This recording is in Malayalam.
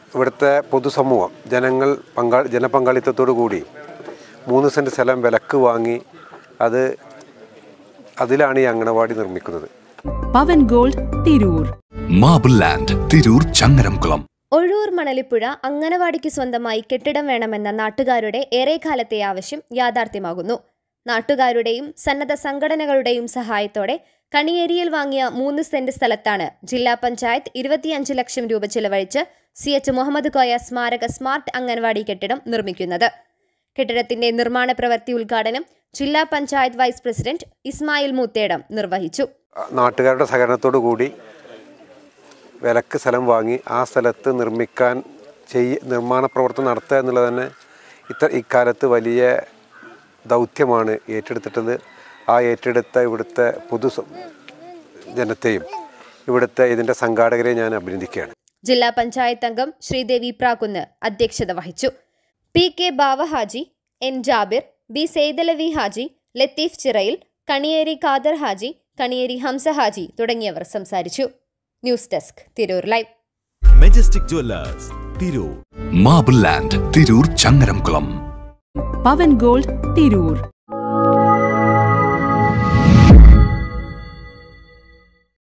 ഇവിടുത്തെ പൊതുസമൂഹം ജനങ്ങൾ പങ്കാ ജനപങ്കാളിത്തത്തോടു കൂടി മൂന്ന് സെൻറ്റ് സ്ഥലം വിലക്ക് വാങ്ങി അത് അതിലാണ് ഈ അങ്കണവാടി നിർമ്മിക്കുന്നത് Pavan gold Tirur marble land Tirur Changaramkulam Ozhur Manalippuzha അങ്കണവാടിക്ക് സ്വന്തമായി കെട്ടിടം വേണമെന്ന നാട്ടുകാരുടെ ഏറെക്കാലത്തെ ആവശ്യം യാഥാർത്ഥ്യമാകുന്നു നാട്ടുകാരുടെയും സന്നദ്ധ സംഘടനകളുടെയും സഹായത്തോടെ കണിയേരിയിൽ വാങ്ങിയ മൂന്ന് സെന്റ് സ്ഥലത്താണ് ജില്ലാ പഞ്ചായത്ത് ഇരുപത്തിയഞ്ച് ലക്ഷം രൂപ ചിലവഴിച്ച് സി എച്ച് മുഹമ്മദ് കോയ സ്മാരക സ്മാർട്ട് അംഗൻവാടി കെട്ടിടം നിർമ്മിക്കുന്നത് കെട്ടിടത്തിന്റെ നിർമ്മാണ പ്രവൃത്തി ഉദ്ഘാടനം ജില്ലാ പഞ്ചായത്ത് വൈസ് പ്രസിഡന്റ് ഇസ്മായിൽ മൂത്തേടം നിർവഹിച്ചു നാട്ടുകാരുടെ സഹകരണത്തോടു കൂടി വിലക്ക് സ്ഥലം വാങ്ങി ആ സ്ഥലത്ത് നിർമ്മിക്കാൻ ചെയ്യ നിർമ്മാണ പ്രവർത്തനം നടത്തുക എന്നുള്ളത് തന്നെ ഇത്ര ഇക്കാലത്ത് വലിയ ദൗത്യമാണ് ഏറ്റെടുത്തിട്ടത് ആ ഏറ്റെടുത്ത ഇവിടുത്തെ പൊതു സ- ജനത്തെയും ഇവിടുത്തെ ഇതിൻ്റെ സംഘാടകരെ ഞാൻ അഭിനന്ദിക്കുകയാണ് ജില്ലാ പഞ്ചായത്ത് അംഗം ശ്രീദേവി പ്രാക്കുന്ന് അധ്യക്ഷത വഹിച്ചു P K Bavahaji N Jabir B Saithalavi Haji Latheef Chirayil Kanieri Khader Haji Kanieri Hamza Haji തുടങ്ങിയവർ സംസാരിച്ചു news desk Tirur live majestic jewellers Tirur marble land Tirur Changaramkulam Pavan gold Tirur